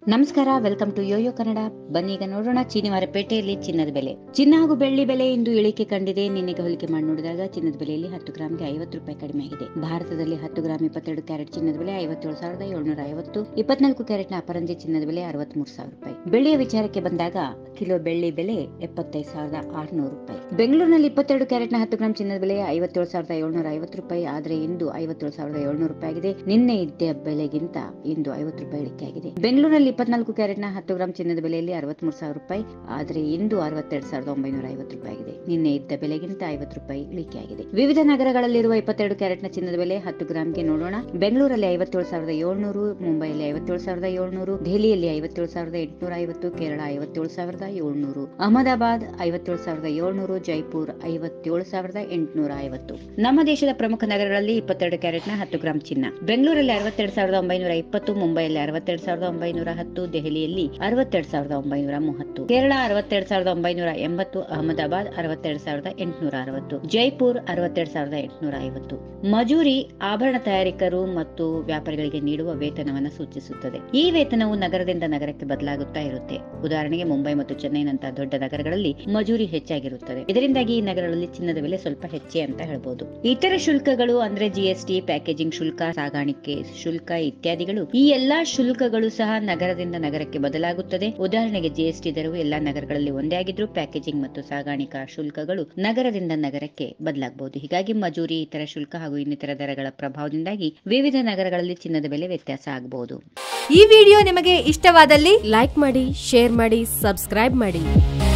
ನಮಸ್ಕಾರ welcome to Yoyo Kannada ಬನ್ನಿ ಈಗ ನೋಡೋಣ ಪೇಟೆಯಲ್ಲಿ ಚಿನ್ನದ ಬೆಲೆ ಚಿನ್ನ ಹಾಗೂ ಬೆಳ್ಳಿ ಬೆಲೆ ಇಂದು ಇಳಿಕೆ ಕಂಡಿದೆ ನಿನ್ನೆಗೆ ಹೋಲಿಕೆ ಮಾಡಿ ನೋಡಿದಾಗ ಚಿನ್ನದ ಬೆಲೆಯಲ್ಲಿ ಹತ್ತು ಗ್ರಾಮ್ಗೆ ಐವತ್ತು ರೂಪಾಯಿ ಕಡಿಮೆ ಆಗಿದೆ ಭಾರತದಲ್ಲಿ ಹತ್ತು ಗ್ರಾಮ್ ಇಪ್ಪತ್ತೆರಡು ಕ್ಯಾರೆಟ್ ಚಿನ್ನದ ಬೆಲೆ ಐವತ್ತೇಳು ಸಾವಿರದ ಏಳ್ನೂರ ಐವತ್ತು ಇಪ್ಪತ್ನಾಲ್ಕು ಕ್ಯಾರೆಟ್ನ ಅಪರಂಜಿ ಚಿನ್ನದ ಬೆಲೆ ಅರವತ್ಮೂರು ಸಾವಿರ ರೂಪಾಯಿ ಬೆಳ್ಳಿಯ ವಿಚಾರಕ್ಕೆ ಬಂದಾಗ ಕಿಲೋ ಬೆಳ್ಳಿ ಬೆಲೆ ಎಪ್ಪತ್ತೈದು ಸಾವಿರದ ಆರುನೂರು ರೂಪಾಯಿ ಬೆಂಗಳೂರಿನಲ್ಲಿ ಇಪ್ಪತ್ತೆರಡು ಕ್ಯಾರೆಟ್ನ ಹತ್ತು ಗ್ರಾಮ್ ಚಿನ್ನದ ಬೆಲೆ ಐವತ್ತೇಳು ಸಾವಿರದ ಏಳ್ನೂರ ಐವತ್ತು ರೂಪಾಯಿ ಆದರೆ ಇಂದು ಐವತ್ತೇಳು ಸಾವಿರದ ಏಳ್ನೂರು ರೂಪಾಯಿ ಆಗಿದೆ ನಿನ್ನೆ ಇದ್ದ ಬೆಲೆಗಿಂತ ಇಂದು ಐವತ್ತು ರೂಪಾಯಿ ಇಳಿಕೆ ಆಗಿದೆ ಬೆಂಗಳೂರಿನಲ್ಲಿ ಇಪ್ಪತ್ನಾಲ್ಕು ಕ್ಯಾರೆಟ್ನ ಹತ್ತು ಗ್ರಾಮ್ ಚಿನ್ನದ ಬೆಲೆಯಲ್ಲಿ ಅರವತ್ಮೂರು ಸಾವಿರ ರೂಪಾಯಿ ಆದರೆ ಇಂದು ಅರವತ್ತೆರಡು ಸಾವಿರದ ಒಂಬೈನೂರ ಐವತ್ತು ರೂಪಾಯಿ ಆಗಿದೆ ನಿನ್ನೆ ಇದ್ದ ಬೆಲೆಗಿಂತ ಐವತ್ತು ರೂಪಾಯಿ ಇಳಿಕೆ ಆಗಿದೆ ವಿವಿಧ ನಗರಗಳಲ್ಲಿರುವ ಇಪ್ಪತ್ತೆರಡು ಕ್ಯಾರೆಟ್ನ ಚಿನ್ನದ ಬೆಲೆ ಹತ್ತು ಗ್ರಾಮ್ಗೆ ನೋಡೋಣ ಬೆಂಗಳೂರಲ್ಲಿ ಐವತ್ತೇಳು ಸಾವಿರದ ಏಳ್ನೂರು ಮುಂಬೈಯಲ್ಲಿ ಐವತ್ತೇಳು ಸಾವಿರದ ಏಳ್ನೂರು ದೆಹಲಿಯಲ್ಲಿ ಐವತ್ತೇಳು ಸಾವಿರದ ಎಂಟುನೂರ ಐವತ್ತು ಕೇರಳ ಐವತ್ತೇಳು ಸಾವಿರದ ಏಳ್ನೂರು ಅಹಮದಾಬಾದ್ ಐವತ್ತೇಳು ಸಾವಿರದ ಏಳ್ನೂರು ಜೈಪುರ್ ಐವತ್ತೇಳು ಸಾವಿರದ ಎಂಟುನೂರ ಐವತ್ತು ನಮ್ಮ ದೇಶದ ಪ್ರಮುಖ ನಗರಗಳಲ್ಲಿ ಇಪ್ಪತ್ತೆರಡು ಕ್ಯಾರೆಟ್ನ ಹತ್ತು ಗ್ರಾಂ ಚಿನ್ನ ಬೆಂಗಳೂರಲ್ಲಿ ಅರವತ್ತೆರಡು ಸಾವಿರದ ಒಂಬೈನೂರ ಇಪ್ಪತ್ತು ಮುಂಬೈಯಲ್ಲಿ ಅರವತ್ತೆರಡು ಸಾವಿರದ ಒಂಬೈನೂರ ಹತ್ತು ದೆಹಲಿಯಲ್ಲಿ ಅರವತ್ತೆರಡು ಸಾವಿರದ ಒಂಬೈನೂರ ಮೂವತ್ತು ಕೇರಳ ಅರವತ್ತೆರಡು ಸಾವಿರದ ಒಂಬೈನೂರ ಎಂಬತ್ತು ಅಹಮದಾಬಾದ್ ಅರವತ್ತೆರಡು ಸಾವಿರದ ಎಂಟುನೂರ ಅರವತ್ತು ಜೈಪುರ್ ಅರವತ್ತೆರಡು ಸಾವಿರದ ಎಂಟುನೂರ ಐವತ್ತು ಮಜೂರಿ ಆಭರಣ ತಯಾರಿಕರು ಮತ್ತು ವ್ಯಾಪಾರಿಗಳಿಗೆ ನೀಡುವ ವೇತನವನ್ನು ಸೂಚಿಸುತ್ತದೆ ಈ ವೇತನವು ನಗರದಿಂದ ನಗರಕ್ಕೆ ಬದಲಾಗುತ್ತಾ ಇರುತ್ತೆ ಉದಾಹರಣೆಗೆ ಮುಂಬೈ ಮತ್ತು ಚೆನ್ನೈನಂತಹ ದೊಡ್ಡ ನಗರಗಳಲ್ಲಿ ಮಜೂರಿ ಹೆಚ್ಚಾಗಿರುತ್ತದೆ ಇದರಿಂದಾಗಿ ಈ ನಗರಗಳಲ್ಲಿ ಚಿನ್ನದ ಬೆಲೆ ಸ್ವಲ್ಪ ಹೆಚ್ಚೆ ಅಂತ ಹೇಳ್ಬೋದು ಇತರ ಶುಲ್ಕಗಳು ಅಂದ್ರೆ ಜಿಎಸ್ಟಿ ಪ್ಯಾಕೇಜಿಂಗ್ ಶುಲ್ಕ ಸಾಗಾಣಿಕೆ ಶುಲ್ಕ ಇತ್ಯಾದಿಗಳು ಈ ಎಲ್ಲಾ ಶುಲ್ಕಗಳು ಸಹ ನಗರದಿಂದ ನಗರಕ್ಕೆ ಬದಲಾಗುತ್ತದೆ ಉದಾಹರಣೆಗೆ ಜಿಎಸ್ಟಿ ದರವು ಎಲ್ಲಾ ನಗರಗಳಲ್ಲಿ ಒಂದೇ ಆಗಿದ್ರು ಪ್ಯಾಕೇಜಿಂಗ್ ಮತ್ತು ಸಾಗಾಣಿಕಾ ಶುಲ್ಕಗಳು ನಗರದಿಂದ ನಗರಕ್ಕೆ ಬದಲಾಗಬಹುದು ಹೀಗಾಗಿ ಮಜೂರಿ ಇತರ ಶುಲ್ಕ ಹಾಗೂ ಇನ್ನಿತರ ದರಗಳ ಪ್ರಭಾವದಿಂದಾಗಿ ವಿವಿಧ ನಗರಗಳಲ್ಲಿ ಚಿನ್ನದ ಬೆಲೆ ವ್ಯತ್ಯಾಸ ಆಗಬಹುದು ಈ ವಿಡಿಯೋ ನಿಮಗೆ ಇಷ್ಟವಾದಲ್ಲಿ ಲೈಕ್ ಮಾಡಿ ಶೇರ್ ಮಾಡಿ ಸಬ್ಸ್ಕ್ರೈಬ್ ಮಾಡಿ